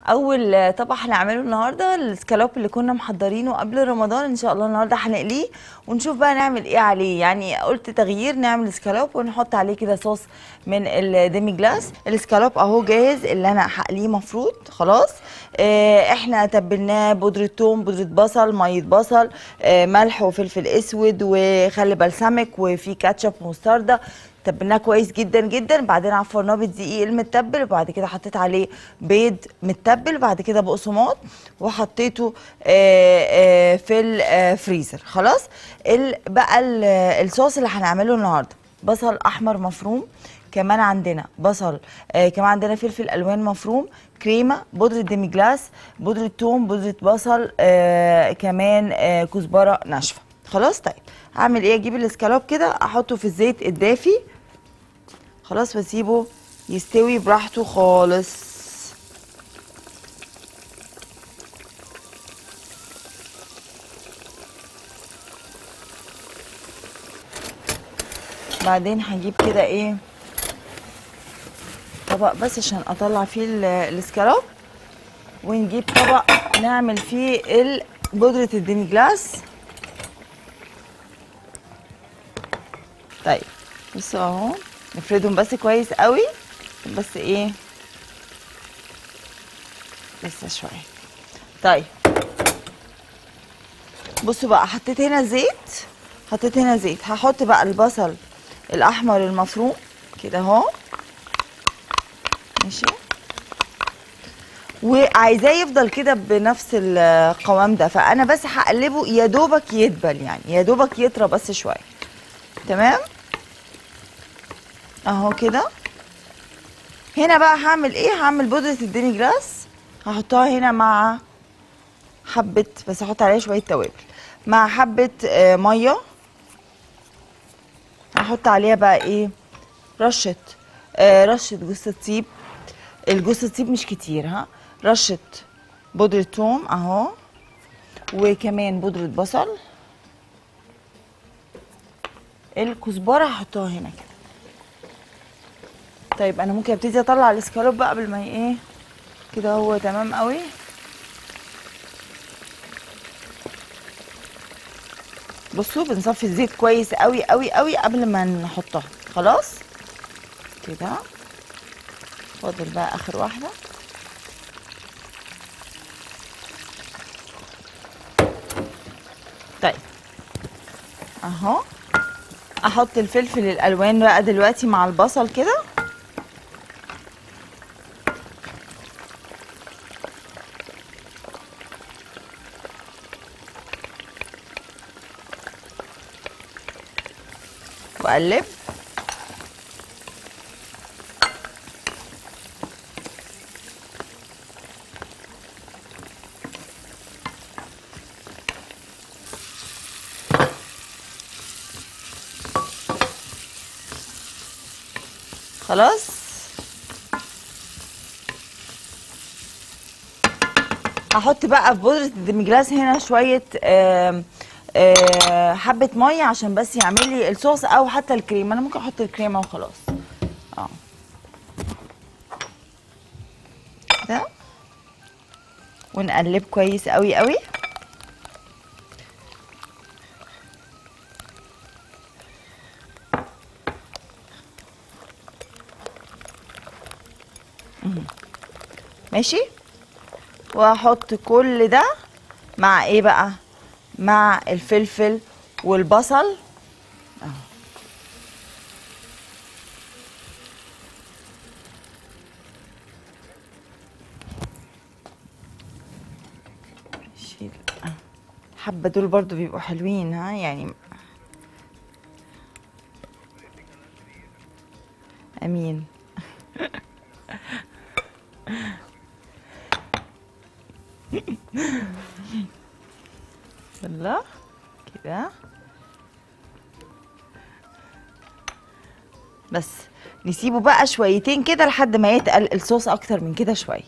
اول طبق هنعمله النهارده السكالوب اللي كنا محضرينه قبل رمضان ان شاء الله النهارده هنقليه ونشوف بقى نعمل ايه عليه يعني قلت تغيير نعمل سكالوب ونحط عليه كده صوص من الديمي جلاس السكالوب اهو جاهز اللي انا هقليه مفروض خلاص آه احنا تبلناه بودره ثوم بودره بصل ميه بصل آه ملح وفلفل اسود وخل بلسمك وفي كاتشب ومستردة تبلناه كويس جدا جدا بعدين عفرناه بالدقيق المتبل وبعد كده حطيت عليه بيض متبل وبعد كده بقسماط وحطيته آه، آه، في الفريزر خلاص ال- بقى ال- الصوص اللي هنعمله النهارده بصل احمر مفروم كمان عندنا بصل آه كمان عندنا فلفل الوان مفروم كريمه بودره ديمي جلاس بودره ثوم بودره بصل آه كمان آه كزبره ناشفه خلاص طيب هعمل ايه اجيب الاسكالوب كده احطه في الزيت الدافي خلاص واسيبه يستوي براحته خالص بعدين هجيب كده ايه طبق بس عشان اطلع فيه ال- الاسكالوب ونجيب طبق نعمل فيه ال- بودرة الديمي جلاس طيب بصوا اهو نفردهم بس كويس قوي بس ايه لسه شويه طيب بصوا بقى حطيت هنا زيت حطيت هنا زيت هحط بقى البصل الاحمر المفروم كده اهو ماشي وعايزاه يفضل كده بنفس القوام ده فانا بس هقلبه يا دوبك يدبل يعني يا دوبك يطرى بس شويه تمام اهو كده هنا بقى هعمل ايه هعمل بودرة الديمي جلاس هحطها هنا مع حبة بس هحط عليها شوية توابل مع حبة آه، مية هحط عليها بقى ايه رشة آه، رشة جوز الطيب الجوز الطيب مش كتير ها رشة بودرة ثوم اهو وكمان بودرة بصل الكزبرة هحطها هنا كده طيب انا ممكن ابتدي اطلع الاسكالوب بقى قبل ما ي- ايه كده هو تمام قوي بصوا بنصفي الزيت كويس قوي قوي قوي قبل ما نحطها خلاص كده فاضل بقى اخر واحده طيب اهو احط الفلفل الالوان بقى دلوقتي مع البصل كده واقلب خلاص هحط بقى في بودرة الديمجلاس هنا شوية آم، آه، حبة مية عشان بس يعمل لي الصوص أو حتى الكريمة أنا ممكن أحط الكريمة وخلاص اه كده ونقلب كويس قوي قوي مهم. ماشي واحط كل ده مع ايه بقى مع الفلفل والبصل اهو شيل آه. حبة دول برضو بيبقوا حلوين ها يعني امين يلا كده بس نسيبه بقى شويتين كده لحد ما يتقل الصوص اكتر من كده شويه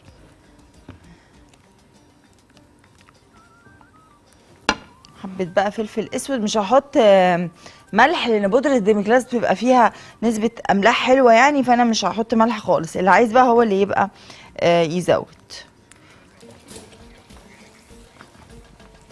حبه بقى فلفل اسود مش هحط آم، ملح لان بودره الديميكلاس بيبقى فيها نسبه املاح حلوه يعني فانا مش هحط ملح خالص اللي عايز بقى هو اللي يبقى آه، يزود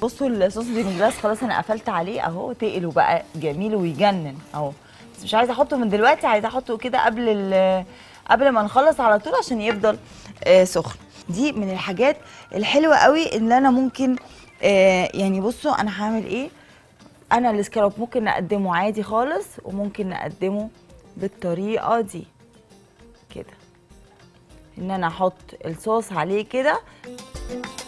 بصوا الصوص دي من جلاس خلاص انا قفلت عليه اهو تقل وبقى جميل ويجنن اهو بس مش عايزه احطه من دلوقتي عايزه احطه كده قبل ال- قبل ما نخلص على طول عشان يفضل آه سخن دي من الحاجات الحلوه قوي اللي انا ممكن آه يعني بصوا انا هعمل ايه انا الاسكالوب ممكن نقدمه عادي خالص وممكن نقدمه بالطريقه دي كده ان انا احط الصوص عليه كده